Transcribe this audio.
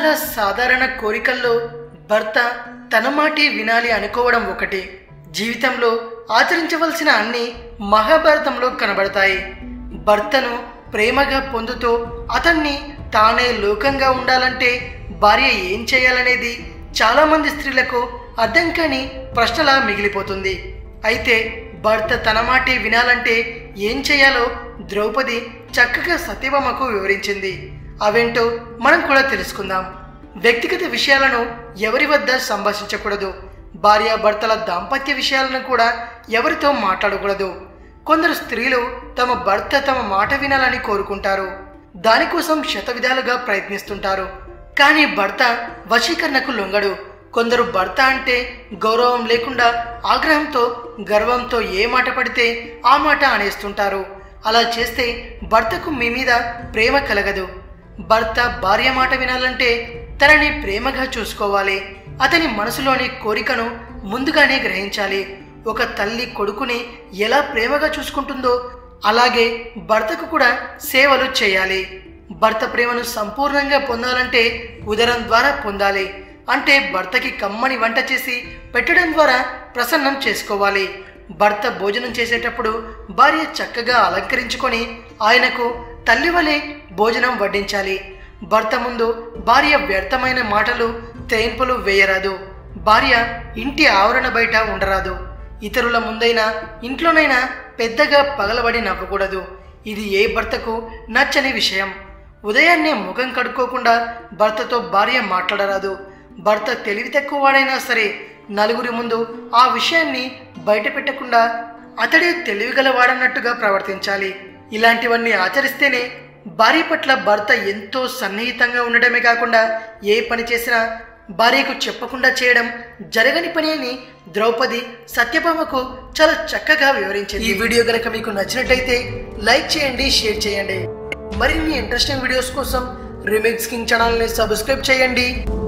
చాలా సాధారణ కోరికల్లో భర్త తన మాటే వినాలి అనుకోవడం ఒకటి జీవితంలో ఆచరించవలసిన అన్ని మహాభారతంలో కనబడతాయి భర్తను ప్రేమగా పొందుతూ అతన్ని తానే లోకంగా ఉండాలంటే భార్య ఏం చేయాలనేది చాలా మంది స్త్రీలకు అర్థం కాని ప్రశ్నలా మిగిలిపోతుంది అయితే భర్త తన మాటే వినాలంటే ఏం చేయాలో ద్రౌపది చక్కగా సత్యభామకు వివరించింది అవేంటో మనం కూడా తెలుసుకుందాం వ్యక్తిగత విషయాలను ఎవరి వద్ద సంభాషించకూడదు భార్యాభర్తల దాంపత్య విషయాలను కూడా ఎవరితో మాట్లాడకూడదు కొందరు స్త్రీలు తమ భర్త తమ మాట వినాలని కోరుకుంటారు దానికోసం శతవిధాలుగా ప్రయత్నిస్తుంటారు కానీ భర్త వశీకరణకు లొంగడు కొందరు భర్త అంటే గౌరవం లేకుండా ఆగ్రహంతో గర్వంతో ఏ మాట పడితే ఆ మాట అనేస్తుంటారు అలా చేస్తే భర్తకు మీ మీద ప్రేమ కలగదు భర్త భార్య మాట వినాలంటే తనని ప్రేమగా చూసుకోవాలి అతని మనసులోని కోరికను ముందుగానే గ్రహించాలి ఒక తల్లి కొడుకుని ఎలా ప్రేమగా చూసుకుంటుందో అలాగే భర్తకు కూడా సేవలు చేయాలి భర్త ప్రేమను సంపూర్ణంగా పొందాలంటే ఉదరం ద్వారా పొందాలి అంటే భర్తకి కమ్మని వంట చేసి పెట్టడం ద్వారా ప్రసన్నం చేసుకోవాలి భర్త భోజనం చేసేటప్పుడు భార్య చక్కగా అలంకరించుకొని ఆయనకు తల్లి వలె భోజనం వడ్డించాలి భర్త ముందు భార్య వ్యర్థమైన మాటలు తేయింపులు వేయరాదు భార్య ఇంటి ఆవరణ బయట ఉండరాదు ఇతరుల ముందైనా ఇంట్లోనైనా పెద్దగా పగలబడి నవ్వకూడదు ఇది ఏ భర్తకు నచ్చని విషయం ఉదయాన్నే ముఖం కడుక్కోకుండా భర్తతో భార్య మాట్లాడరాదు భర్త తెలివి తక్కువ వాడైనా సరే నలుగురి ముందు ఆ విషయాన్ని బయట పెట్టకుండా అతడే తెలివిగల వాడన్నట్టుగా ప్రవర్తించాలి ఇలాంటివన్నీ ఆచరిస్తేనే భార్య పట్ల భర్త ఎంతో సన్నిహితంగా ఉండడమే కాకుండా ఏ పని చేసినా భార్యకు చెప్పకుండా చేయడం జరగని పని అని ద్రౌపది సత్యభామకు చాలా చక్కగా వివరించింది ఈ వీడియో గనక మీకు నచ్చినట్లయితే లైక్ చేయండి షేర్ చేయండి మరిన్ని ఇంట్రెస్టింగ్ వీడియోస్ కోసం రిమిక్స్ కింగ్ ఛానల్ని సబ్స్క్రైబ్ చేయండి